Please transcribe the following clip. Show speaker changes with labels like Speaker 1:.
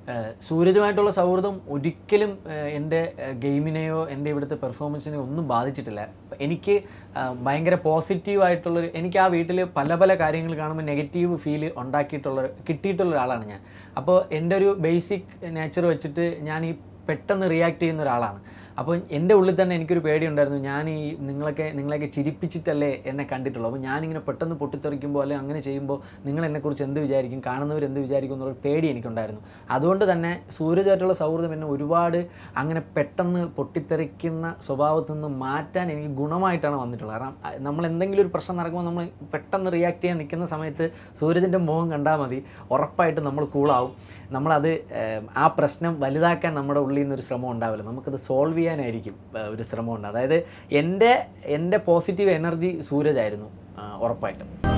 Speaker 1: ഏഹ് സൂരജുമായിട്ടുള്ള സൗഹൃദം ഒരിക്കലും ഏഹ് എൻ്റെ ഏഹ് ഗെയിമിനെയോ എൻ്റെ ഇവിടുത്തെ പെർഫോമൻസിനെയോ ഒന്നും ബാധിച്ചിട്ടില്ല എനിക്ക് ആഹ് ഭയങ്കര പോസിറ്റീവായിട്ടുള്ളൊരു എനിക്ക് ആ വീട്ടിൽ പല പല കാര്യങ്ങൾ കാണുമ്പോൾ നെഗറ്റീവ് ഫീൽ ഉണ്ടാക്കിയിട്ടുള്ള കിട്ടിയിട്ടുള്ള ഒരാളാണ് ഞാൻ അപ്പോൾ എൻ്റെ ഒരു ബേസിക് നേച്ചർ വെച്ചിട്ട് ഞാൻ ഈ പെട്ടെന്ന് റിയാക്ട് ചെയ്യുന്ന ഒരാളാണ് അപ്പോൾ എൻ്റെ ഉള്ളിൽ തന്നെ എനിക്കൊരു പേടിയുണ്ടായിരുന്നു ഞാൻ ഈ നിങ്ങളൊക്കെ നിങ്ങളെയൊക്കെ ചിരിപ്പിച്ചിട്ടല്ലേ എന്നെ കണ്ടിട്ടുള്ളൂ അപ്പോൾ ഞാനിങ്ങനെ പെട്ടെന്ന് പൊട്ടിത്തെറിക്കുമ്പോൾ അല്ലെങ്കിൽ അങ്ങനെ ചെയ്യുമ്പോൾ നിങ്ങൾ എന്നെക്കുറിച്ച് എന്ത് വിചാരിക്കും കാണുന്നവർ എന്ത് വിചാരിക്കും എന്നുള്ള പേടി എനിക്കുണ്ടായിരുന്നു അതുകൊണ്ട് തന്നെ സൂര്യജായിട്ടുള്ള സൗഹൃദം എന്നെ ഒരുപാട് അങ്ങനെ പെട്ടെന്ന് പൊട്ടിത്തെറിക്കുന്ന സ്വഭാവത്തിൽ നിന്ന് മാറ്റാൻ എനിക്ക് ഗുണമായിട്ടാണ് വന്നിട്ടുള്ളത് കാരണം അഹ് നമ്മൾ എന്തെങ്കിലും ഒരു പ്രശ്നം നടക്കുമ്പോൾ നമ്മൾ പെട്ടെന്ന് റിയാക്ട് ചെയ്യാൻ നിൽക്കുന്ന സമയത്ത് സൂരജിൻ്റെ മുഖം കണ്ടാൽ മതി ഉറപ്പായിട്ടും നമ്മൾ കൂളാവും നമ്മളത് ഏഹ്, ആ പ്രശ്നം വലുതാക്കാൻ നമ്മുടെ ഉള്ളിൽ നിന്നൊരു ശ്രമം ഉണ്ടാവില്ല നമുക്കത് സോൾവ് ചെയ്യാനായിരിക്കും ഏഹ്, ഒരു ശ്രമം ഉണ്ട് അതായത് എൻ്റെ എൻ്റെ പോസിറ്റീവ് എനർജി സൂരജായിരുന്നു ആ, ഉറപ്പായിട്ടും